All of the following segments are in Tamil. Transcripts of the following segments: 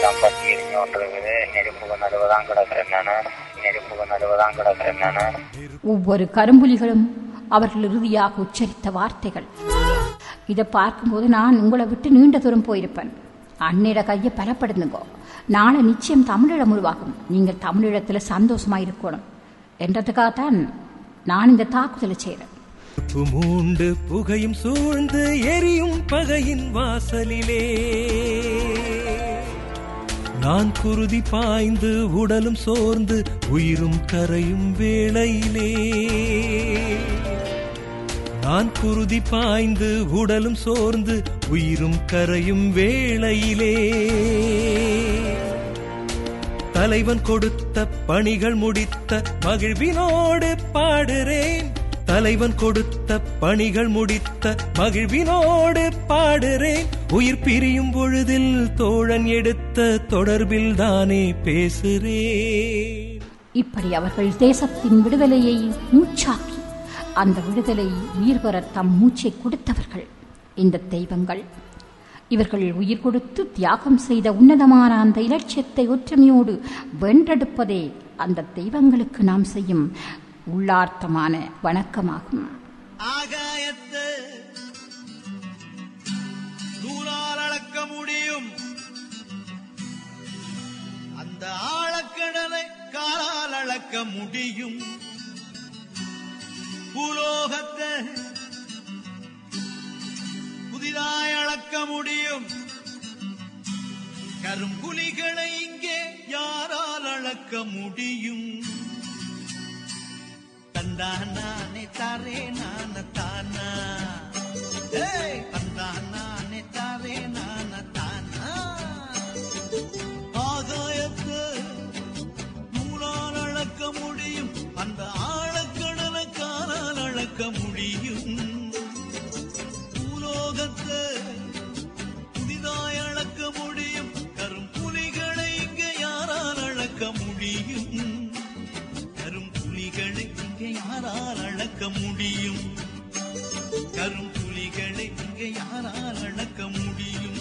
எல்லாம் பத்தி எரிஞ்சு கொண்டிருக்குது நெருப்புக்கு நடுவதான் கிடக்குறேன் நானு நெருப்புக்கு நடுவதான் கிடக்குறேன் நானு ஒவ்வொரு கரும்புலிகளும் அவர்கள் இறுதியாக உச்சரித்த வார்த்தைகள் இதை பார்க்கும்போது நான் உங்களை விட்டு நீண்ட தூரம் போயிருப்பேன் அன்னையிட கையை பலப்படுத்துங்கோ நாளை நிச்சயம் தமிழீழம் உருவாகும் நீங்கள் தமிழீழத்தில் சந்தோஷமா இருக்கணும் என்றதுக்காகத்தான் நான் இந்த தாக்குதலை செய்கிறேன் மூண்டு புகையும் சூழ்ந்து எரியும் பகையின் வாசலிலே நான் குருதி பாய்ந்து உடலும் சோர்ந்து உயிரும் கரையும் வேளையிலே நான் குருதி பாய்ந்து உடலும் சோர்ந்து உயிரும் கரையும் வேளையிலே தலைவன் கொடுத்த பணிகள் முடித்த மகிழ்வினோடு பாடுறேன் தலைவன் கொடுத்த பணிகள் முடித்த மகிழ்வினோடு பாடுறேன் உயிர் பிரியும் பொழுதில் தோழன் எடுத்த தொடர்பில் தானே பேசுறேன் இப்படி அவர்கள் தேசத்தின் விடுதலையை மூச்சாக்கி அந்த விடுதலை உயிர் பெற தம் மூச்சை கொடுத்தவர்கள் இந்த தெய்வங்கள் இவர்கள் உயிர் கொடுத்து தியாகம் செய்த உன்னதமான அந்த இலட்சியத்தை ஒற்றுமையோடு வென்றெடுப்பதே அந்த தெய்வங்களுக்கு நாம் செய்யும் உள்ளார்த்தமான வணக்கமாகும் ஆகாயத்தை நூறால் அளக்க முடியும் அந்த ஆழக்கடலை காலால் அளக்க முடியும் பூலோகத்தை புதிதாய் அளக்க முடியும் கரும்புலிகளை இங்கே யாரால் அளக்க முடியும் தந்தானே தாரே நான தானா ஏய், தந்தானே தாரே நான தானா ஆகாயத்தை நூலால் அளக்க முடியும் அந்த ஆழக்கடலை காலால் அளக்க முடியும் பூலோகத்தை புதிதாய் அளக்க முடியும் கரும்புலிகளை இங்கே யாரால் அளக்க முடியும் கரும்புலிகளை இங்கே யாரால் அளக்க முடியும் கரும்புலிகளை இங்கே யாரால் அளக்க முடியும்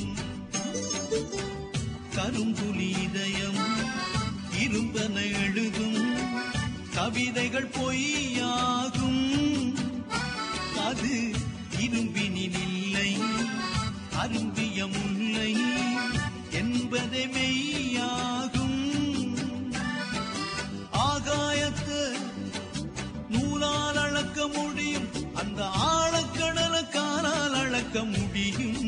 கரும்புலி இதயம் இரும்பன எழுதும் கவிதைகள் பொய்யாகும் அது இரும்பினில் இல்லை அரும்பிய முல்லை என்பதே மெய்யாகும் ஆகாயத்தை நூலால் அளக்க முடியும் அந்த ஆழக்கடல காலால் அளக்க முடியும்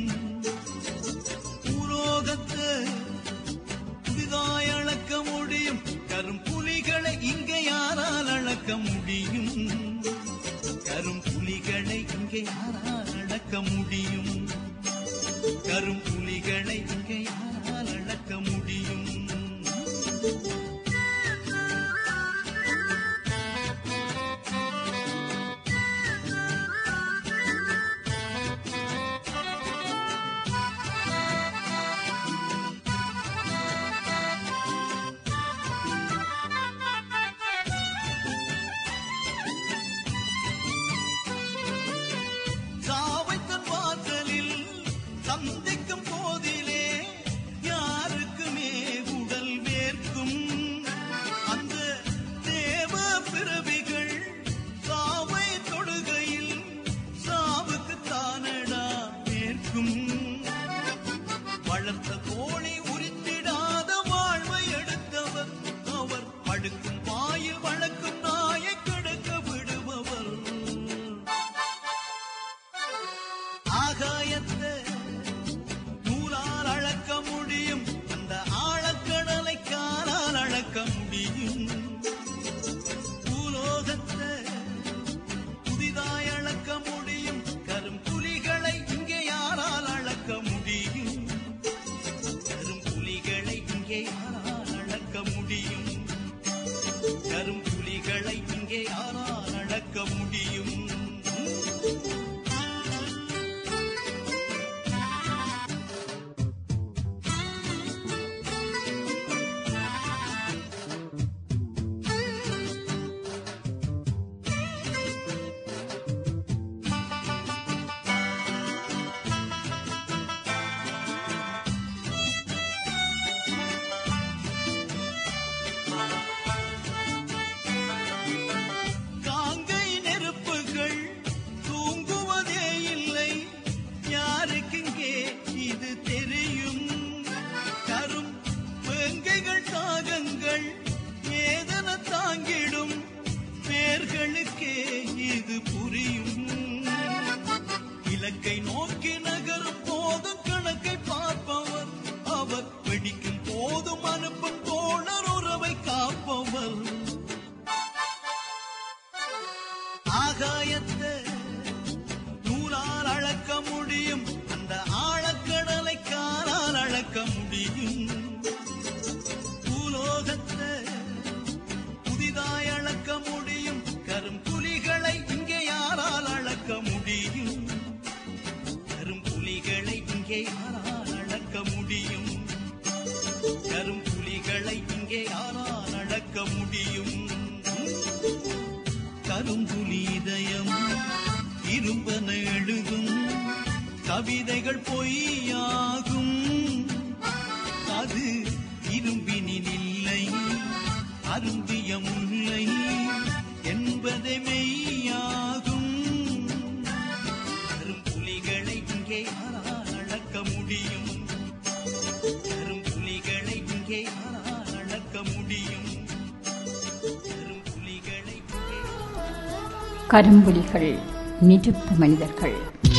பூலோகத்தை புதிதாய் அளக்க முடியும் கரும்புலிகளை இங்கே யாரால் அளக்க முடியும் கரும்புலிகளை இங்கே யாரால் அளக்க முடியும் கரும்புலிகளை இங்கே யாரால் அளக்க முடியும் சாவை தன் வாசலில் சந்திக்கும் போதிலே யாருக்குமே இலக்கை நோக்கி நகரும் போதும் கணக்கை பார்ப்பவர் அவர் வெடிக்கும் போதும் அனுப்பும் தோழர் உறவை காப்பவர் ஆகாயத்தை நூலால் அளக்க முடியும் அந்த ஆழக்கடலை காலால் அளக்க முடியும் பூலோகத்தை புதிதாய் அளக்க முடியும் கரும் புலிகளை இங்கே யாரால் அளக்க முடியும் கரும் புலிகளை இங்கே யாரால் அளக்க முடியும் கரும் புலிகளை இங்கே யாரால் அளக்க முடியும் கரும்புலி இதயம் இரும்பன எழுதும் கவிதைகள் பொய்யாகும் அது இரும்பினில் இல்லை அருந்திய முல்லை என்பதே மெய்யாகும் கரும்புலிகளை இங்கே யாரால் அளக்க முடியும் கரும்புலிகளை இங்கே யாரால் அளக்க முடியும் கரும்புலிகளை இங்கே கரும்புலிகள் நெருப்பு மனிதர்கள்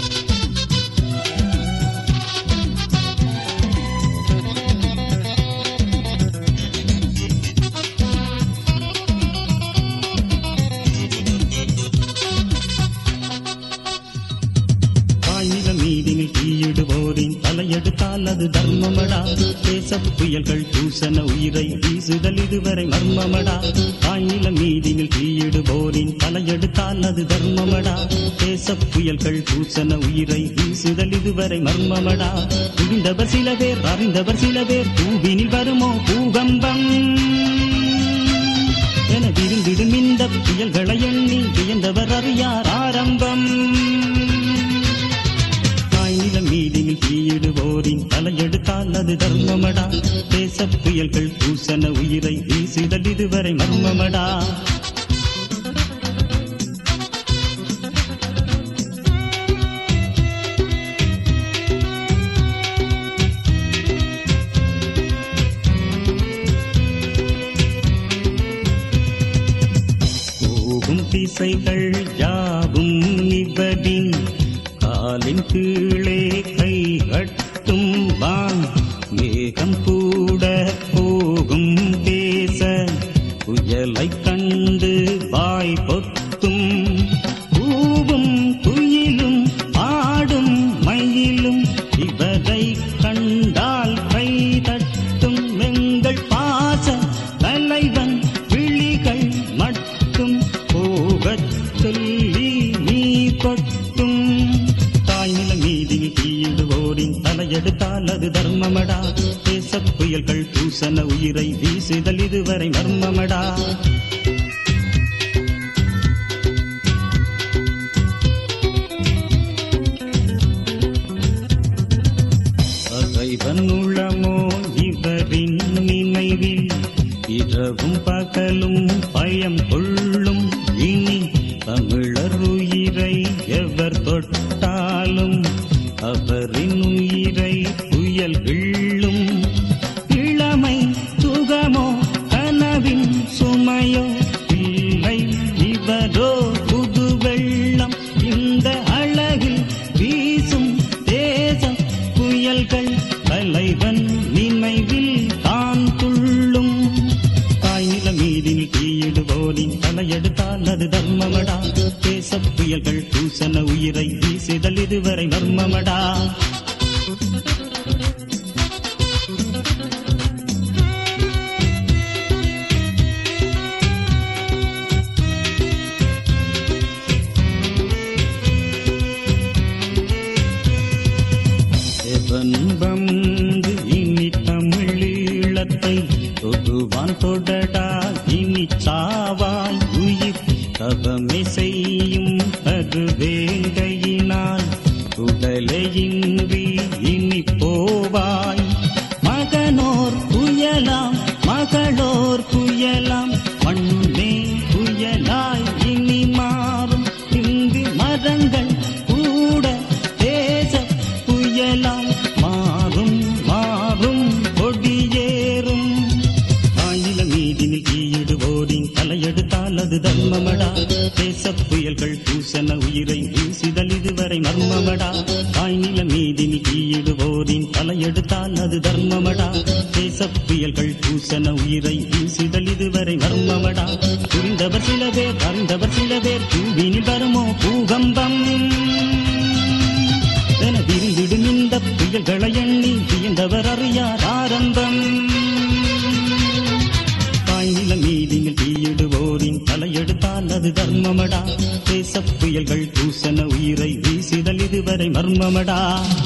ஆயிரம் மீதினில் தீயிடுவோரின் தலையெடுத்தால் அது தர்மமடா தேச புயல்கள் தூசண உயிரை வீசுதல் இதுவரை மர்மமடா ஆயிரம் மீதினில் தீயிடுவோரின் தலையெடுத்தால் அது தர்மமடா தேச புயல்கள் தூசண உயிரை வீசுதல் இதுவரை மர்மமடா புரிந்தவர் சில பேர் அறிந்தவர் சில பேர் பூவினில் வருமோ பூகம்பம் என விருந்திடும் இந்த புயல்களை எண்ணி வியந்தவர் அறியார் ஆரம்பம் ஆயிரம் மீதினில் தீயிடுவோரின் தலையெடுத்தால் அது தர்மமடா தேச புயல்கள் பூசண உயிரை வீசுதல் இதுவரை மர்மமடா போகும் திசைகள் யாவும் இவரின் காலின் கீழே கை கட்டும் வான் மேகம் கூட போகும் பேச புயலை கண்டு வாய் பொத்தும் பூவும் குயிலும் ஆடும் மயிலும் இவரை கண்டால் கை தட்டும் எங்கள் பாச தலைவன் விழிகள் மட்டும் போகச் சொல்லி நீ கொட்டும் தாய்நில மீதில் தீயிடுவோரின் தலையெடுத்தால் அது தர்மமடா தேச புயல்கள் தூசண உயிரை வீசுதல் இதுவரை மர்மமடா பகைவன் உளமோ இவரின் நினைவில் இரவும் பகலும் பயம் கொள்ளும் இனி தமிழர் உயிரை எவர் தொட்டாலும் அவரின் உயிரை புயல் கிள்ளும் இளமை சுகமோ கனவின் சுமையோ இல்லை இவரோ புது வெள்ளம் இந்த அழகில் வீசும் தேச புயல்கள் தலைவன் நினைவில் தான் துள்ளும் தாய்நில மீதில் தீயிடுவோரின் தலையெடுத்தால் அது தர்மமடா தேச புயல்கள் பூசண உயிரை வீசுதல் இதுவரை மர்மமடா எவன் வந்து இனி தமிழீழத்தை தொடுவான் தொடடா இனி சாவாய் உயிர் தவமே செய்யும் அது வேங்கையினால் உடலையின்றி இனி போவாய் மகனோர் புயலாம் மகளோர் புயலாம் மண்ணே புயலாய் இனி மாறும் இங்கு மரங்கள் கூட தேச புயலாய் மாறும் மாறும் கொடியேறும் ஆயில மீதினில் தீயிடுவோரின் தலையெடுத்தால் அது தர்மமடா தேச புயல்கள் பூசண உயிரை வீசிதல் இதுவரை மர்மமடா தாய் நில மீதினில் தீயிடுவோரின் தலையெடுத்தால் அது தர்மமடா தேசப் புயல்கள் பூசன உயிரை வீசுதல் இதுவரை மர்மமடா புரிந்தவர் சில பேர் அறிந்தவர் சில பேர் பூவினில் வருமோ பூகம்பம் என விரிந்திடும் இந்த புயல்களை எண்ணி வியந்தவர் அறியார் ஆரம்பம் தாய் நில மீதினில் தீயிடுவோரின் தலையெடுத்தால் அது தர்மமடா தேசப் புயல்கள் பூசன உயிரை வீசிதல் இதுவரை மர்மமடா